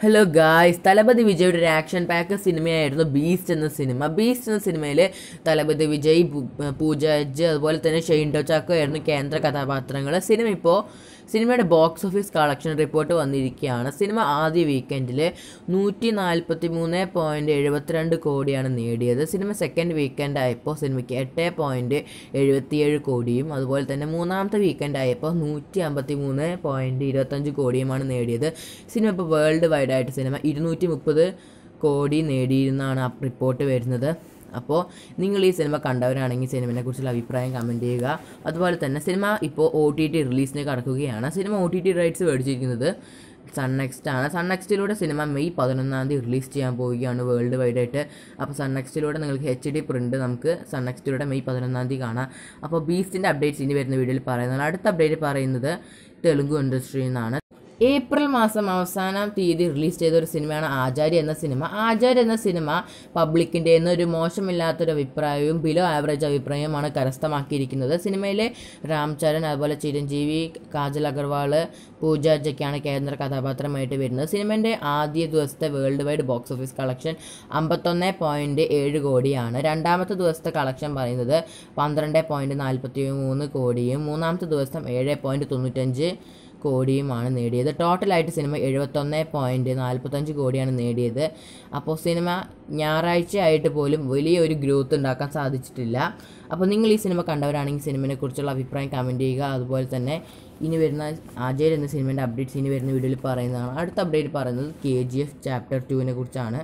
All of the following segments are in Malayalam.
ഹലോ ഗായ്സ് തലപതി വിജയുടെ ഒരു ആക്ഷൻ പാക്ക് സിനിമയായിരുന്നു ബീസ്റ്റ് എന്ന സിനിമ ബീസ്റ്റ് എന്ന സിനിമയിൽ തലപതി വിജയ് പൂ- പൂജ എജ് അതുപോലെ തന്നെ ഷെയ്ൻ ടോച്ചാക്കോ ആയിരുന്നു കേന്ദ്ര കഥാപാത്രങ്ങൾ സിനിമ ഇപ്പോൾ സിനിമയുടെ ബോക്സ് ഓഫീസ് കളക്ഷൻ റിപ്പോർട്ട് വന്നിരിക്കുകയാണ് സിനിമ ആദ്യ വീക്കെൻഡിൽ നൂറ്റി നാൽപ്പത്തി മൂന്ന് പോയിൻറ്റ് എഴുപത്തിരണ്ട് കോടിയാണ് നേടിയത് സിനിമ സെക്കൻഡ് വീക്കെൻഡ് ആയപ്പോൾ സിനിമയ്ക്ക് എട്ട് പോയിൻറ്റ് എഴുപത്തിയേഴ് കോടിയും അതുപോലെ തന്നെ മൂന്നാമത്തെ വീക്കെൻഡ് ആയപ്പോൾ നൂറ്റി അമ്പത്തി മൂന്ന് പോയിൻറ്റ് ഇരുപത്തഞ്ച് കോടിയുമാണ് നേടിയത് സിനിമ ഇപ്പോൾ വേൾഡ് വൈഡ് ആയിട്ട് സിനിമ ഇരുന്നൂറ്റി മുപ്പത് കോടി നേടിയിരുന്നാണ് ആ റിപ്പോർട്ട് വരുന്നത് അപ്പോൾ നിങ്ങൾ ഈ സിനിമ കണ്ടവരാണെങ്കിൽ സിനിമയെ കുറിച്ചുള്ള അഭിപ്രായം കമൻറ്റ് ചെയ്യുക അതുപോലെ തന്നെ സിനിമ ഇപ്പോൾ ഒ ടി ടി റിലീസിന് കടക്കുകയാണ് സിനിമ ഒ ടി ടി റൈറ്റ്സ് മേടിച്ചിരിക്കുന്നത് സൺ നെക്സ്റ്റ് ആണ് സൺ നെക്സ്റ്റിലൂടെ സിനിമ മെയ് പതിനൊന്നാം തീയതി റിലീസ് ചെയ്യാൻ പോവുകയാണ് വേൾഡ് വൈഡ് ആയിട്ട് അപ്പോൾ സൺ നെക്സ്റ്റിലൂടെ നിങ്ങൾക്ക് എച്ച് ഡി പ്രിൻറ്റ് നമുക്ക് സൺ നെക്സ്റ്റിലൂടെ മെയ് പതിനൊന്നാം തീയതി കാണാം അപ്പോൾ ബീസ്റ്റിൻ്റെ അപ്ഡേറ്റ്സ് ഇനി വരുന്ന വീഡിയോയിൽ പറയുന്നതാണ് അടുത്ത അപ്ഡേറ്റ് പറയുന്നത് തെലുങ്ക് ഇൻഡസ്ട്രിയിൽ നിന്നാണ് ഏപ്രിൽ മാസം അവസാനം തീയതി റിലീസ് ചെയ്ത ഒരു സിനിമയാണ് ആചാര്യ എന്ന സിനിമ ആചാര്യ എന്ന സിനിമ പബ്ലിക്കിൻ്റെ ഒരു മോശമില്ലാത്തൊരു അഭിപ്രായവും ബിലോ ആവറേജ് അഭിപ്രായവുമാണ് കരസ്ഥമാക്കിയിരിക്കുന്നത് സിനിമയിലെ രാംചരൺ അതുപോലെ ചിരഞ്ജീവി കാജൽ അഗർവാൾ പൂജ ജയ്ക്കാണ് കേന്ദ്ര കഥാപാത്രമായിട്ട് വരുന്നത് സിനിമേൻ്റെ ആദ്യ ദിവസത്തെ world wide box office collection അമ്പത്തൊന്ന് പോയിൻറ്റ് ഏഴ് കോടിയാണ് രണ്ടാമത്തെ ദിവസത്തെ കളക്ഷൻ പറയുന്നത് പന്ത്രണ്ട് പോയിൻറ്റ് നാൽപ്പത്തി മൂന്ന് കോടിയും മൂന്നാമത്തെ ദിവസം ഏഴ് പോയിൻറ്റ് തൊണ്ണൂറ്റഞ്ച് കോടിയുമാണ് നേടിയത് ടോട്ടലായിട്ട് സിനിമ എഴുപത്തൊന്ന് പോയിൻറ്റ് നാൽപ്പത്തഞ്ച് കോടിയാണ് നേടിയത് അപ്പോൾ സിനിമ ഞായറാഴ്ച ആയിട്ട് പോലും വലിയൊരു ഗ്രോത്ത് ഉണ്ടാക്കാൻ സാധിച്ചിട്ടില്ല അപ്പോൾ നിങ്ങൾ ഈ സിനിമ കണ്ടവരാണെങ്കിൽ സിനിമയെ കുറിച്ചുള്ള അഭിപ്രായം കമൻറ്റ് ചെയ്യുക അതുപോലെ തന്നെ ഇനി വരുന്ന ആജയൽ എന്ന സിനിമേൻ്റെ അപ്ഡേറ്റ്സ് ഇനി വരുന്ന വീഡിയോയിൽ പറയുന്നതാണ് അടുത്ത അപ്ഡേറ്റ് പറയുന്നത് കെ ജി എഫ് ചാപ്റ്റർ ടുവിനെ കുറിച്ചാണ്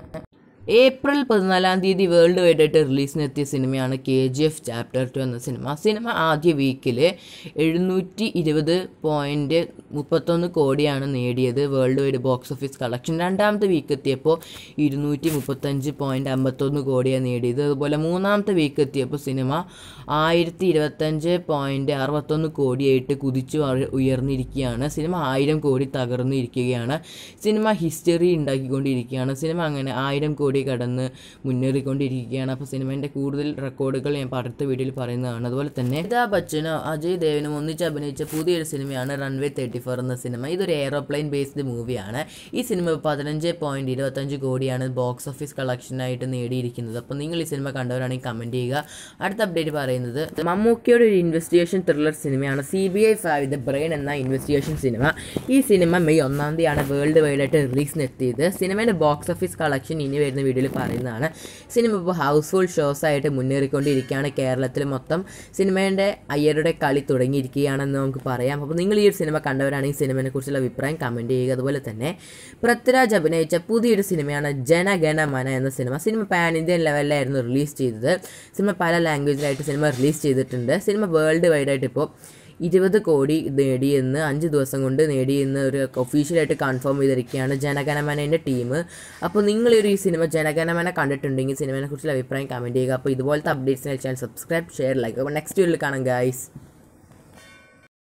ഏപ്രിൽ പതിനാലാം തീയതി വേൾഡ് വൈഡ് ആയിട്ട് റിലീസിനെത്തിയ സിനിമയാണ് K G F chapter two എന്ന സിനിമ സിനിമ ആദ്യ വീക്കിൽ എഴുന്നൂറ്റി ഇരുപത് പോയിൻറ്റ് മുപ്പത്തൊന്ന് കോടിയാണ് നേടിയത് world wide box office collection രണ്ടാമത്തെ വീക്ക് എത്തിയപ്പോൾ ഇരുന്നൂറ്റി മുപ്പത്തഞ്ച് പോയിൻറ്റ് അമ്പത്തൊന്ന് കോടിയാണ് നേടിയത് അതുപോലെ മൂന്നാമത്തെ വീക്ക് എത്തിയപ്പോൾ സിനിമ ആയിരത്തി ഇരുപത്തഞ്ച് പോയിൻറ്റ് അറുപത്തൊന്ന് കോടിയായിട്ട് കുതിച്ചു വ- ഉയർന്നിരിക്കുകയാണ് സിനിമ ആയിരം കോടി തകർന്നിരിക്കുകയാണ് സിനിമ ഹിസ്റ്ററി ഉണ്ടാക്കിക്കൊണ്ടിരിക്കുകയാണ് സിനിമ അങ്ങനെ ആയിരം കോടി കടന്ന് മുന്നേറിക്കൊണ്ടിരിക്കുകയാണ് അപ്പോൾ സിനിമേൻ്റെ കൂടുതൽ റെക്കോർഡുകൾ ഞാൻ ഇപ്പോൾ അടുത്ത വീഡിയോയിൽ പറയുന്നതാണ് അതുപോലെ തന്നെ അമിതാഭ് ബച്ചനും അജയ് ദേവനും ഒന്നിച്ച് അഭിനയിച്ച പുതിയൊരു സിനിമയാണ് റൺവേ തേർട്ടി ഫോർ എന്ന സിനിമ ഇതൊരു എയറോപ്ലെയിൻ ബേസ്ഡ് മൂവിയാണ് ഈ സിനിമ പതിനഞ്ച് പോയിൻറ്റ് ഇരുപത്തഞ്ച് കോടിയാണ് ബോക്സ് ഓഫീസ് കളക്ഷനായിട്ട് നേടിയിരിക്കുന്നത് അപ്പോൾ നിങ്ങൾ ഈ സിനിമ കണ്ടവരാണെങ്കിൽ കമൻറ്റ് ചെയ്യുക അടുത്ത അപ്ഡേറ്റ് പറയുന്നത് മമ്മൂക്കയുടെ ഒരു ഇൻവെസ്റ്റിഗേഷൻ ത്രില്ലർ സിനിമയാണ് C B I five the brain എന്ന ഇൻവെസ്റ്റിഗേഷൻ സിനിമ ഈ സിനിമ മെയ് ഒന്നാം തീയതിയാണ് വേൾഡ് വൈഡ് ആയിട്ട് റിലീസിന് എത്തിയത് സിനിമയുടെ ബോക്സ് ഓഫീസ് കളക്ഷൻ ഇനി വരുന്ന വീഡിയോയിൽ പറയുന്നതാണ് സിനിമ ഇപ്പോൾ ഹൗസ്ഫുൾ ഷോസ് ആയിട്ട് മുന്നേറിക്കൊണ്ടിരിക്കുകയാണ് കേരളത്തിൽ മൊത്തം സിനിമയുടെ അയ്യരുടെ കളി തുടങ്ങിയിരിക്കുകയാണെന്ന് നമുക്ക് പറയാം അപ്പോൾ നിങ്ങൾ ഈ ഒരു സിനിമ കണ്ടവരാണെങ്കിൽ സിനിമയെ കുറിച്ചുള്ള അഭിപ്രായം കമൻറ്റ് ചെയ്യുക അതുപോലെ തന്നെ പൃഥ്വിരാജ് അഭിനയിച്ച പുതിയൊരു സിനിമയാണ് ജനഗണമന എന്ന സിനിമ സിനിമ പാൻ ഇന്ത്യൻ ലെവലിലായിരുന്നു റിലീസ് ചെയ്തത് സിനിമ പല ലാംഗ്വേജിലായിട്ട് സിനിമ റിലീസ് ചെയ്തിട്ടുണ്ട് സിനിമ വേൾഡ് വൈഡ് ആയിട്ട് ഇപ്പോൾ ഇരുപത് കോടി നേടിയെന്ന് അഞ്ച് ദിവസം കൊണ്ട് നേടിയെന്ന് ഒരു ഒഫീഷ്യലായിട്ട് കൺഫേം ചെയ്തിരിക്കുകയാണ് ജനഗണമനേൻ്റെ ടീം അപ്പോൾ നിങ്ങൾ ഈ ഒരു ഈ സിനിമ ജനഗണമന കണ്ടിട്ടുണ്ടെങ്കിൽ സിനിമയെ കുറിച്ചുള്ള അഭിപ്രായം കമൻറ്റ് ചെയ്യുക അപ്പോൾ ഇതുപോലത്തെ അപ്ഡേറ്റ്സിന് ചാനൽ സബ്സ്ക്രൈബ് ഷെയർ ലൈക്ക് അപ്പോൾ നെക്സ്റ്റ് വീഡിയോയിൽ കാണാം ഗൈസ്